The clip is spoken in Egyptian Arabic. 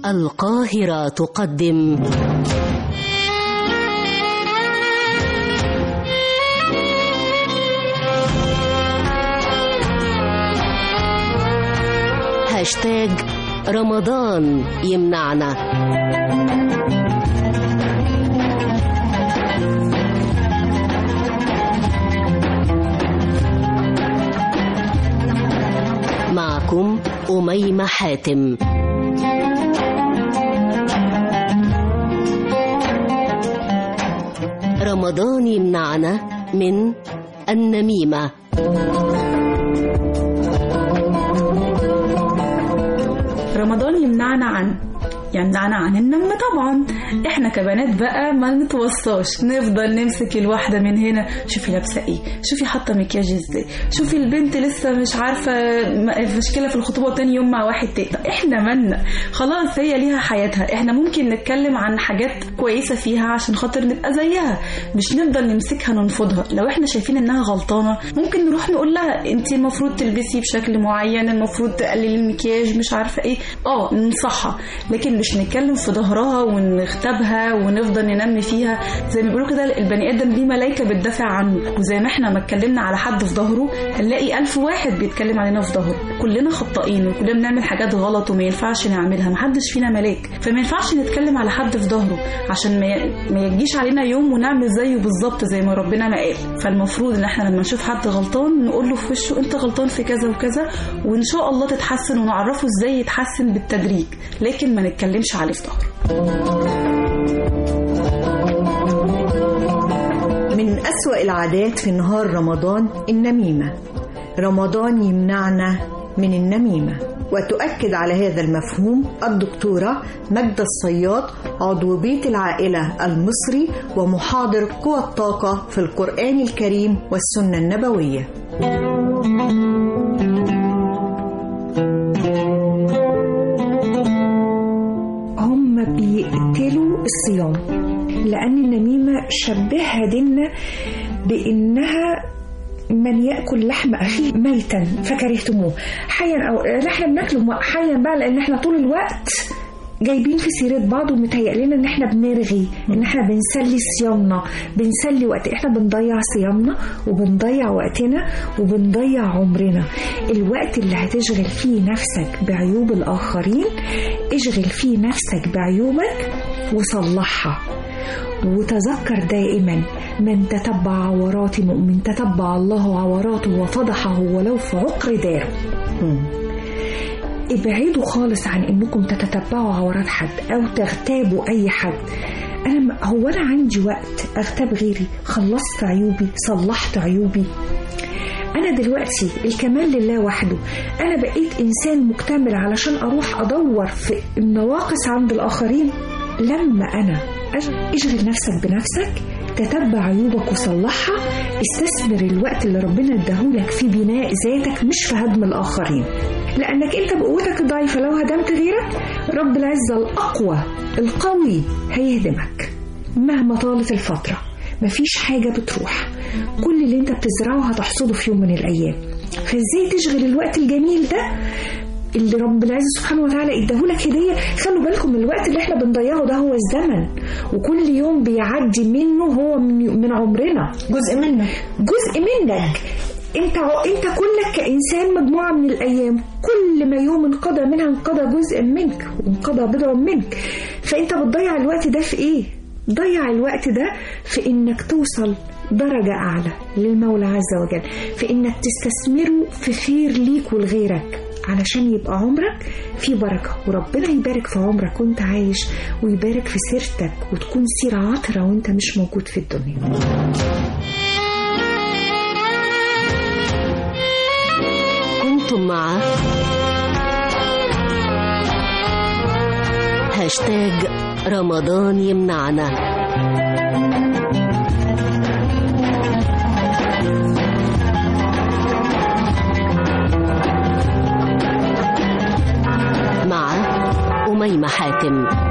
القاهرة تقدم هاشتاج رمضان يمنعنا معكم أميمة حاتم رمضان يمنعنا من النميمة رمضان يمنعنا عن يمنعنا عن النم طبعا احنا كبنات بقى ما نتوصاش نفضل نمسك الواحده من هنا شوفي لابسه ايه شوفي حاطه مكياج ازاي شوفي البنت لسه مش عارفه م- مشكله في الخطوبه تاني يوم مع واحد تاني طب احنا مالنا خلاص هي ليها حياتها احنا ممكن نتكلم عن حاجات كويسه فيها عشان خاطر نبقى زيها مش نفضل نمسكها ننفضها لو احنا شايفين انها غلطانه ممكن نروح نقول لها انت المفروض تلبسي بشكل معين المفروض تقللي المكياج مش عارفه ايه اه ننصحها لكن مش نتكلم في ظهرها ونختبها ونفضل ننمي فيها زي ما بيقولوا كده البني ادم ليه ملايكه بتدافع عنه وزي ما احنا ما اتكلمنا على حد في ظهره هنلاقي ألف واحد بيتكلم علينا في ظهره كلنا خطائين وكلنا بنعمل حاجات غلط وما ينفعش نعملها محدش فينا ملاك فما ينفعش نتكلم على حد في ظهره عشان ما ي- ما يجيش علينا يوم ونعمل زيه بالظبط زي ما ربنا ما قال فالمفروض ان احنا لما نشوف حد غلطان نقول له في وشه انت غلطان في كذا وكذا وان شاء الله تتحسن ونعرفه ازاي يتحسن بالتدريج لكن ما نتكلمش عليه في ظهره من أسوأ العادات في نهار رمضان النميمة رمضان يمنعنا من النميمة وتؤكد على هذا المفهوم الدكتورة ماجدة الصياد عضو بيت العائلة المصري ومحاضر قوى الطاقة في القرآن الكريم والسنة النبوية هم بيقتلوا الصيام لأن النميمة شبهها ديننا بإنها من يأكل لحم أخيه ميتا فكرهتموه حيا أو احنا بناكله حيا بقى لأن احنا طول الوقت جايبين في سيرة بعض ومتهيأ لنا ان احنا بنرغي ان احنا بنسلي صيامنا بنسلي وقت احنا بنضيع صيامنا وبنضيع وقتنا وبنضيع عمرنا الوقت اللي هتشغل فيه نفسك بعيوب الآخرين اشغل فيه نفسك بعيوبك وصلحها وتذكر دائما من تتبع عورات مؤمن تتبع الله عوراته وفضحه ولو في عقر داره ابعدوا خالص عن انكم تتتبعوا عورات حد او تغتابوا اي حد انا م- هو انا عندي وقت اغتاب غيري خلصت عيوبي صلحت عيوبي انا دلوقتي الكمال لله وحده انا بقيت انسان مكتمل علشان اروح ادور في النواقص عند الاخرين لما انا أش- اشغل نفسك بنفسك تتبع عيوبك وصلحها استثمر الوقت اللي ربنا اداهولك في بناء ذاتك مش في هدم الاخرين لانك انت بقوتك الضعيفه لو هدمت غيرك رب العزه الاقوى القوي هيهدمك مهما طالت الفتره مفيش حاجه بتروح كل اللي انت بتزرعه هتحصده في يوم من الايام فازاي تشغل الوقت الجميل ده اللي رب العزة سبحانه وتعالى اداهولك هدية خلوا بالكم من الوقت اللي احنا بنضيعه ده هو الزمن وكل يوم بيعدي منه هو من, من عمرنا جزء منك جزء منك انت انت كلك كانسان مجموعه من الايام كل ما يوم انقضى منها انقضى جزء منك وانقضى بضع منك فانت بتضيع الوقت ده في ايه ضيع الوقت ده في انك توصل درجة أعلى للمولى عز وجل في إنك تستثمره في خير ليك ولغيرك علشان يبقى عمرك في بركة وربنا يبارك في عمرك وانت عايش ويبارك في سيرتك وتكون سيرة عطرة وانت مش موجود في الدنيا كنتم مع هاشتاج رمضان يمنعنا مع أميمة حاتم